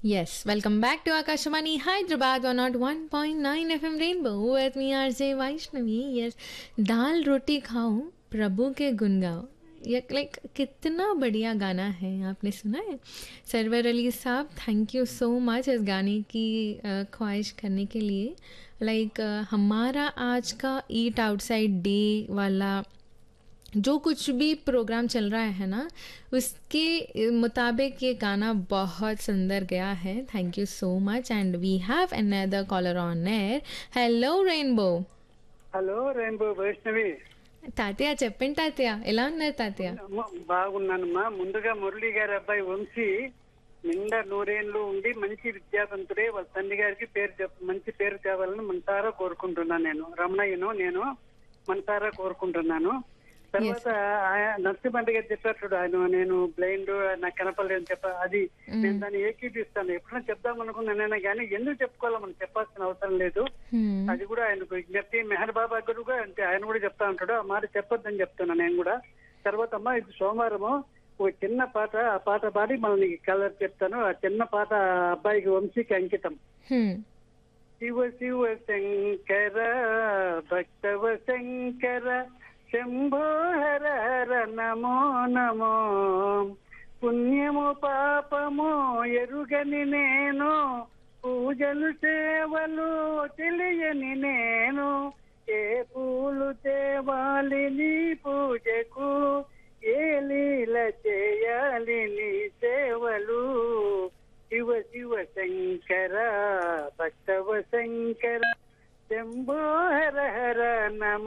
Yes, welcome back to Akashvani Hyderabad 101.9 FM Rainbow with me RJ Vaishnavi. Yes, दाल रोटी खाऊं प्रभु के गुण गाओ ये लाइक कितना बढ़िया गाना है आपने सुना है सरवर अली साहब थैंक यू सो मच इस गाने की अ, ख्वाहिश करने के लिए लाइक हमारा आज का ईट आउटसाइड डे वाला जो कुछ भी प्रोग्राम चल रहा है ना उसके मुताबिक ये गाना बहुत सुंदर गया है thank you so much and we have another caller on air hello Rainbow hello Rainbow Vaishnavi తాతయ్య చెప్పండి తాతయ్య ఎలా ఉన్నారు తాతయ్య అమ్మ, బాగున్నానమ్మా ముందుగా మురళి గారి అబ్బాయి వంశీ నిండా నూరేళ్ళు ఉండి మంచి విద్యావంతుడే వాళ్ళ తండ్రి గారికి పేరు చెప్ మంచి పేరు తేవాలని మనసారా కోరుకుంటున్నాను నేను రమణయ్యను నేను మనసారా కోరుకుంటున్నాను తర్వాత ఆయన- నరసింహండి గారు చెప్పారు చూడు ఆయన నేను బ్లైండ్ నాకు కనపడలేదు అని చెప్ప అది నేను దాన్ని ఏకీపిస్తాను ఎప్పుడైనా చెప్దాం అనుకున్నానైనా కానీ ఎందుకు చెప్పుకోవాలో మనం చెప్పాల్సిన అవసరం లేదు Hmm. అది కూడా ఆయనకు విజ్ఞప్తి మెహర్ బాబా గారు కూడా అంతే ఆయన కూడా చెప్తా ఉంటాడు ఆ మాట చెప్పొద్దని చెప్తున్నా నేను కూడా తర్వాత అమ్మా ఇది సోమవారము ఒక చిన్న పాట ఆ పాట పాడి మళ్ళీ కలర్ చెప్తాను ఆ చిన్న పాట ఆ అబ్బాయికి వంశీకి అంకితం Hmm. శివ శివ శంకర భక్తవ శంకర శంభో హర హర నమో నమో పుణ్యము పాపము ఎరుగని నేను పూజలు సేవలు తెలియని నేను ఏ పూలు తేవాలి నీ పూజకు ఏ లీల చేయాలి నీ సేవలు శివ శివ శంకర భక్తవ శంకర శంభో హర హర నమో